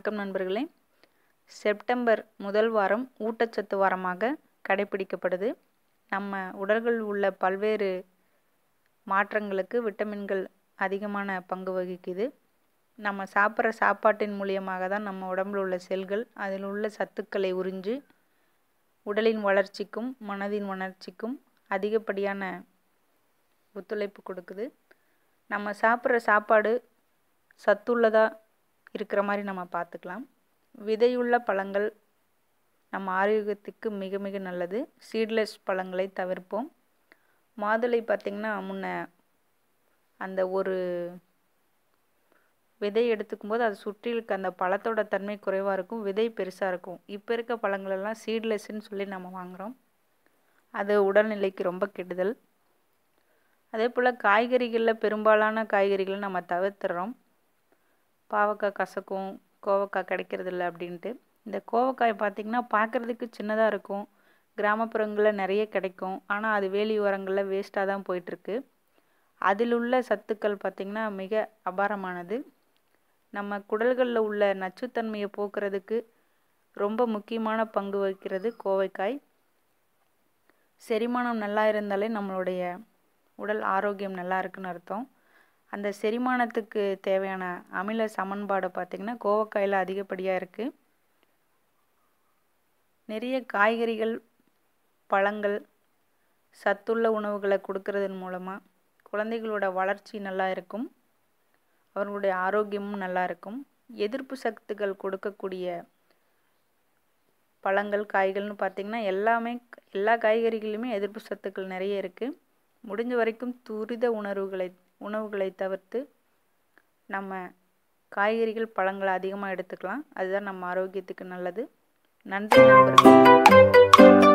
வணக்கம் நண்பர்களே செப்டம்பர் முதல் வாரம் ஊட்டச்சத்து வாரமாக கடைபிடிக்கப்படுது நம்ம உடல்களில் உள்ள பல்வேறு மாற்றங்களுக்கு விட்டமின்கள் அதிகமான பங்கு வகிக்குது நம்ம சாப்பிட்ற சாப்பாட்டின் மூலியமாக தான் நம்ம உடம்புல உள்ள செல்கள் அதில் உள்ள சத்துக்களை உறிஞ்சு உடலின் வளர்ச்சிக்கும் மனதின் வளர்ச்சிக்கும் அதிகப்படியான ஒத்துழைப்பு கொடுக்குது நம்ம சாப்பிட்ற சாப்பாடு சத்துள்ளதாக இருக்கிற மாதிரி நம்ம பார்த்துக்கலாம் விதையுள்ள பழங்கள் நம்ம ஆரோக்கியத்துக்கு மிக மிக நல்லது சீட்லெஸ் பழங்களை தவிர்ப்போம் மாதுளை பார்த்திங்கன்னா முன்ன அந்த ஒரு விதை எடுத்துக்கும் போது அது சுற்றி இருக்க அந்த பழத்தோட தன்மை குறைவாக இருக்கும் விதை பெருசாக இருக்கும் இப்போ இருக்க பழங்களெல்லாம் சீட்லெஸ்ன்னு சொல்லி நம்ம வாங்குகிறோம் அது உடல்நிலைக்கு ரொம்ப கெடுதல் அதே போல் காய்கறிகளில் பெரும்பாலான காய்கறிகளை நம்ம தவிர்த்துறோம் பாவக்காய் கசக்கும் கோவக்காய் கிடைக்கிறதில்ல அப்படின்ட்டு இந்த கோவக்காய் பார்த்திங்கன்னா பார்க்குறதுக்கு சின்னதாக இருக்கும் கிராமப்புறங்களில் நிறைய கிடைக்கும் ஆனால் அது வேலி ஓரங்களில் வேஸ்ட்டாக தான் போயிட்டுருக்கு அதில் உள்ள சத்துக்கள் பார்த்திங்கன்னா மிக அபாரமானது நம்ம குடல்களில் உள்ள நச்சுத்தன்மையை போக்குறதுக்கு ரொம்ப முக்கியமான பங்கு வகிக்கிறது கோவைக்காய் செரிமானம் நல்லா இருந்தாலே நம்மளுடைய உடல் ஆரோக்கியம் நல்லா இருக்குன்னு அர்த்தம் அந்த செரிமானத்துக்கு தேவையான அமில சமன்பாடு பார்த்திங்கன்னா கோவக்காயில் அதிகப்படியாக இருக்குது நிறைய காய்கறிகள் பழங்கள் சத்துள்ள உணவுகளை கொடுக்கறதன் மூலமாக குழந்தைகளோட வளர்ச்சி நல்லா இருக்கும் அவர்களுடைய ஆரோக்கியமும் நல்லா இருக்கும் எதிர்ப்பு சக்திகள் கொடுக்கக்கூடிய பழங்கள் காய்கள்னு பார்த்திங்கன்னா எல்லாமே எல்லா காய்கறிகளிலுமே எதிர்ப்பு சத்துக்கள் நிறைய இருக்குது முடிஞ்ச வரைக்கும் துரித உணர்வுகளை உணவுகளை தவிர்த்து நம்ம காய்கறிகள் பழங்களை அதிகமாக எடுத்துக்கலாம் அதுதான் நம்ம ஆரோக்கியத்துக்கு நல்லது நன்றி நண்பர்கள்